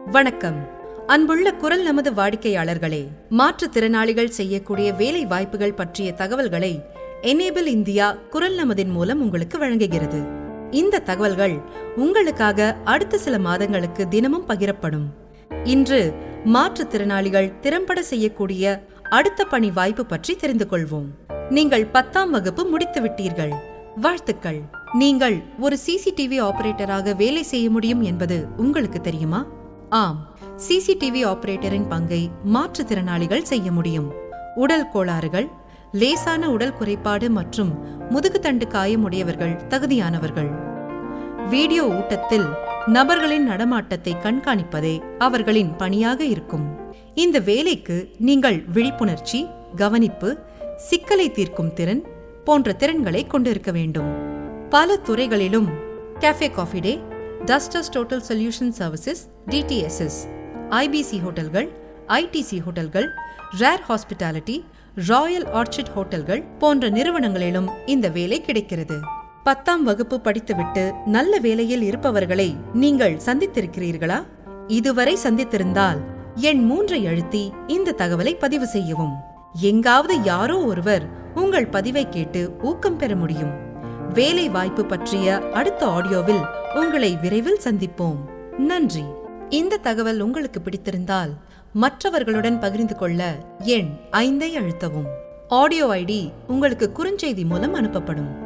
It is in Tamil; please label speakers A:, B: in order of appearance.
A: வணக்கம் அன்புள்ள குரல் நமது வாடிக்கையாளர்களே மாற்றுத்திறனாளிகள் செய்யக்கூடிய வேலை வாய்ப்புகள் பற்றிய தகவல்களை எனேபிள் இந்தியா குரல் நமதின் மூலம் உங்களுக்கு வழங்குகிறது இந்த தகவல்கள் உங்களுக்காக அடுத்த சில மாதங்களுக்கு தினமும் பகிரப்படும் இன்று மாற்றுத்திறனாளிகள் திறம்பட செய்யக்கூடிய அடுத்த பணி வாய்ப்பு பற்றி தெரிந்து கொள்வோம் நீங்கள் பத்தாம் வகுப்பு முடித்து விட்டீர்கள் வாழ்த்துக்கள் நீங்கள் ஒரு சிசிடிவி ஆபரேட்டராக வேலை செய்ய முடியும் என்பது உங்களுக்கு தெரியுமா ஆம் சிசிடிவி ஆபரேட்டரின் பங்கை மாற்றுத்திறனாளிகள் செய்ய முடியும் உடல் கோளாறுகள் லேசான உடல் குறைபாடு மற்றும் முதுகுத்தண்டு காயமுடையவர்கள் தகுதியானவர்கள் வீடியோ ஊட்டத்தில் நபர்களின் நடமாட்டத்தை கண்காணிப்பதே அவர்களின் பணியாக இருக்கும் இந்த வேலைக்கு நீங்கள் விழிப்புணர்ச்சி கவனிப்பு சிக்கலை தீர்க்கும் திறன் போன்ற திறன்களை கொண்டிருக்க வேண்டும் பல துறைகளிலும் cafe coffee day dusters total solution services DTSS IBC ஹோட்டல்கள் ஐடிசி ஹோட்டல்கள் ரேர் ஹாஸ்பிட்டாலிட்டி ராயல் ஆர்ச்சிட் ஹோட்டல்கள் போன்ற நிறுவனங்களிலும் இந்த வேலை கிடைக்கிறது பத்தாம் வகுப்பு படித்துவிட்டு நல்ல வேலையில் இருப்பவர்களை நீங்கள் சந்தித்திருக்கிறீர்களா இதுவரை சந்தித்திருந்தால் எண் மூன்றை அழுத்தி இந்த தகவலை பதிவு செய்யவும் எங்காவது யாரோ ஒருவர் உங்கள் பதிவை கேட்டு ஊக்கம் பெற முடியும் வேலை வாய்ப்பு பற்றிய அடுத்த ஆடியோவில் உங்களை விரைவில் சந்திப்போம் நன்றி இந்த தகவல் உங்களுக்கு பிடித்திருந்தால் மற்றவர்களுடன் பகிர்ந்து கொள்ள எண் ஐந்தை அழுத்தவும் ஆடியோ ஐடி உங்களுக்கு குறுஞ்செய்தி மூலம் அனுப்பப்படும்